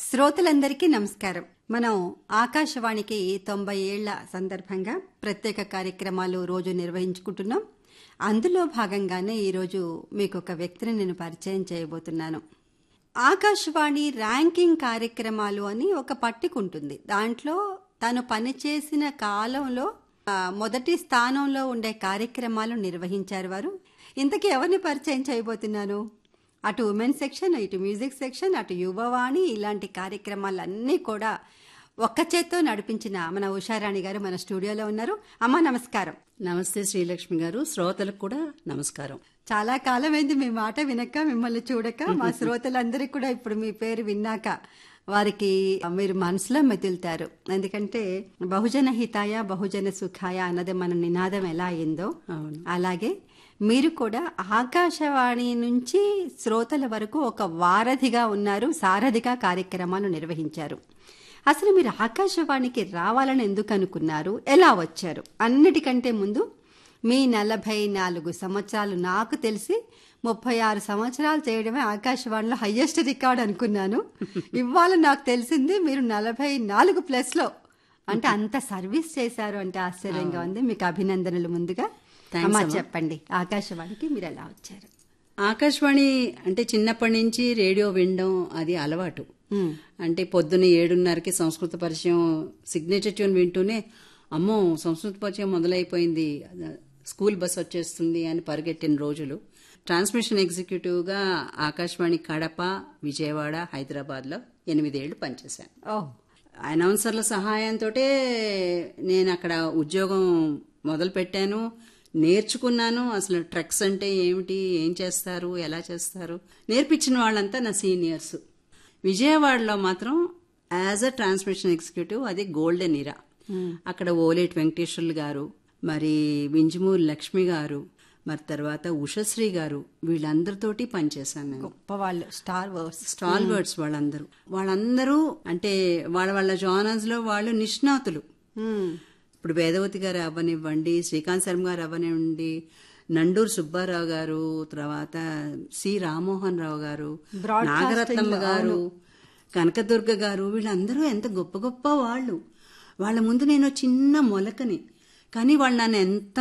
శ్రోతలందరికీ నమస్కారం మనం ఆకాశవాణికి తొంభై ఏళ్ల సందర్భంగా ప్రత్యేక కార్యక్రమాలు రోజు నిర్వహించుకుంటున్నాం అందులో భాగంగానే ఈరోజు మీకు ఒక వ్యక్తిని నేను పరిచయం చేయబోతున్నాను ఆకాశవాణి ర్యాంకింగ్ కార్యక్రమాలు అని ఒక పట్టిక ఉంటుంది దాంట్లో తను పనిచేసిన కాలంలో ఆ, మొదటి స్థానంలో ఉండే కార్యక్రమాలు నిర్వహించారు వారు ఇంతకీ ఎవరిని పరిచయం చేయబోతున్నాను అటు ఉమెన్ సెక్షన్ ఇటు మ్యూజిక్ సెక్షన్ అటు యువవాణి ఇలాంటి కార్యక్రమాలన్నీ కూడా ఒక్క చేత్తో నడిపించిన మన ఉషారాణి గారు మన స్టూడియోలో ఉన్నారు అమ్మ నమస్కారం నమస్తే శ్రీలక్ష్మి గారు శ్రోతలకు కూడా నమస్కారం చాలా కాలమైంది మీ మాట వినక మిమ్మల్ని చూడక మా శ్రోతలందరికీ కూడా ఇప్పుడు మీ పేరు విన్నాక వారికి మీరు మనసులో మెదులుతారు ఎందుకంటే బహుజన హితాయ బహుజన సుఖాయ అన్నది మన నినాదం ఎలా అయిందో అవును అలాగే మీరు కూడా ఆకాశవాణి నుంచి శ్రోతల వరకు ఒక వారధిగా ఉన్నారు సారథిగా కార్యక్రమాలు నిర్వహించారు అసలు మీరు ఆకాశవాణికి రావాలని ఎందుకు అనుకున్నారు ఎలా వచ్చారు అన్నిటికంటే ముందు మీ నలభై నాలుగు సంవత్సరాలు నాకు తెలిసి ముప్పై ఆరు సంవత్సరాలు చేయడమే ఆకాశవాణిలో హయ్యెస్ట్ రికార్డ్ అనుకున్నాను ఇవాళ నాకు తెలిసింది మీరు నలభై నాలుగు ప్లస్లో అంటే అంత సర్వీస్ చేశారు అంటే ఆశ్చర్యంగా ఉంది మీకు అభినందనలు ముందుగా Thanks, అమ్మా అమ్మా. చెప్పండి ఆకాశవాణికి మీరు ఎలా వచ్చారు ఆకాశవాణి అంటే చిన్నప్పటి నుంచి రేడియో వినడం అది అలవాటు మ్మ్. అంటే పొద్దున్న ఏడున్నరకి సంస్కృత పరిచయం సిగ్నేచర్ ట్యూన్ వింటూనే అమ్మో సంస్కృత పరిచయం మొదలైపోయింది స్కూల్ బస్ వచ్చేస్తుంది అని పరిగెట్టిన రోజులు ట్రాన్స్మిషన్ ఎగ్జిక్యూటివ్గా ఆకాశవాణి కడప విజయవాడ హైదరాబాద్లో ఎనిమిదేళ్లు పనిచేశాను ఓ అనౌన్సర్ల సహాయంతో నేను అక్కడ ఉద్యోగం మొదలు పెట్టాను నేర్చుకున్నాను అసలు ట్రక్స్ అంటే ఏమిటి ఏం చేస్తారు ఎలా చేస్తారు నేర్పించిన వాళ్ళంతా నా సీనియర్స్ విజయవాడలో మాత్రం యాజ్ అ ట్రాన్స్మిషన్ ఎగ్జిక్యూటివ్ అది గోల్డెన్ ఇరా అక్కడ ఓలేటి వెంకటేశ్వర్లు గారు మరి వింజమూరి లక్ష్మి గారు మరి తర్వాత ఉషశ్రీ గారు వీళ్ళందరితోటి పనిచేశాను నేను గొప్ప వాళ్ళు స్టార్ వర్స్ స్టాల్ వర్డ్స్ వాళ్ళందరూ వాళ్ళందరూ అంటే వాళ్ళ వాళ్ళ జానర్స్ లో వాళ్ళు నిష్ణాతులు ఇప్పుడు వేదవతి గారు అవ్వనివ్వండి శ్రీకాంత్ శర్మ గారు అవ్వనివ్వండి నండూరు సుబ్బారావు గారు తర్వాత సి రామ్మోహన్ రావు గారు Broadcasting నాగరత్నమ్మ లో, గారు కనకదుర్గ గారు వీళ్ళందరూ ఎంత గొప్ప గొప్ప వాళ్ళు వాళ్ళ ముందు నేను చిన్న మొలకని కానీ వాళ్ళు నన్ను ఎంత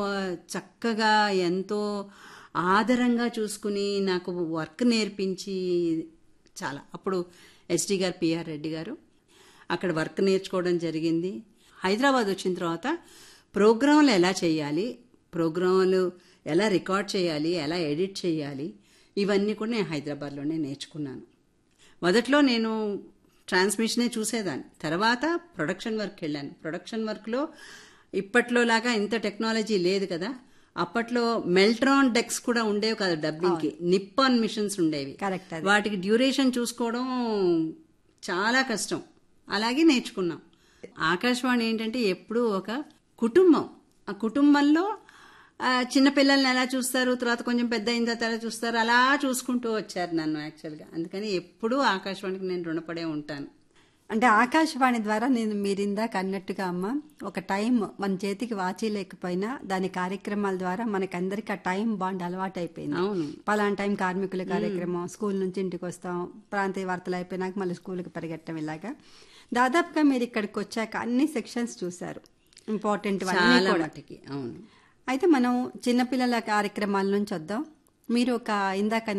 చక్కగా ఎంతో ఆదరంగా చూసుకుని నాకు వర్క్ నేర్పించి చాలా అప్పుడు ఎస్డి గారు పిఆర్ రెడ్డి గారు అక్కడ వర్క్ నేర్చుకోవడం జరిగింది హైదరాబాద్ వచ్చిన తర్వాత ప్రోగ్రాంలు ఎలా చేయాలి ప్రోగ్రాంలు ఎలా రికార్డ్ చేయాలి ఎలా ఎడిట్ చేయాలి ఇవన్నీ కూడా నేను హైదరాబాద్లోనే నేర్చుకున్నాను మొదట్లో నేను ట్రాన్స్మిషనే చూసేదాన్ని తర్వాత ప్రొడక్షన్ వర్క్ వెళ్ళాను ప్రొడక్షన్ వర్క్లో ఇప్పట్లో లాగా ఇంత టెక్నాలజీ లేదు కదా అప్పట్లో మెల్ట్రాన్ డెక్స్ కూడా ఉండేవి కదా డబ్బింగ్కి నిప్పాన్ మిషన్స్ ఉండేవి కరెక్ట్ అది వాటికి డ్యూరేషన్ చూసుకోవడం చాలా కష్టం అలాగే నేర్చుకున్నాం ఆకాశవాణి ఏంటంటే ఎప్పుడూ ఒక కుటుంబం ఆ కుటుంబంలో ఆ, చిన్నపిల్లల్ని ఎలా చూస్తారు తర్వాత కొంచెం పెద్ద అయిన తర్వాత ఎలా చూస్తారు అలా చూసుకుంటూ వచ్చారు నన్ను యాక్చువల్గా అందుకని ఎప్పుడూ ఆకాశవాణికి నేను రుణపడే ఉంటాను అంటే ఆకాశవాణి ద్వారా నేను మీరు ఇందాక అన్నట్టుగా అమ్మ ఒక టైం మన చేతికి వాచి లేకపోయినా దాని కార్యక్రమాల ద్వారా మనకందరికి ఆ టైం బాండ్ అలవాటు అయిపోయింది అవును పలానా టైం కార్మికుల కార్యక్రమం స్కూల్ నుంచి ఇంటికి వస్తాం ప్రాంతీయ వార్తలు అయిపోయినాక మళ్ళీ స్కూల్కి పరిగెట్టడం ఇలాగా దాదాపుగా మీరు ఇక్కడికి వచ్చాక అన్ని సెక్షన్స్ చూశారు ఇంపార్టెంట్ చాలా మటుకి అవును అయితే మనం చిన్నపిల్లల కార్యక్రమాల నుంచి వద్దాం మీరు ఒక ఇందాక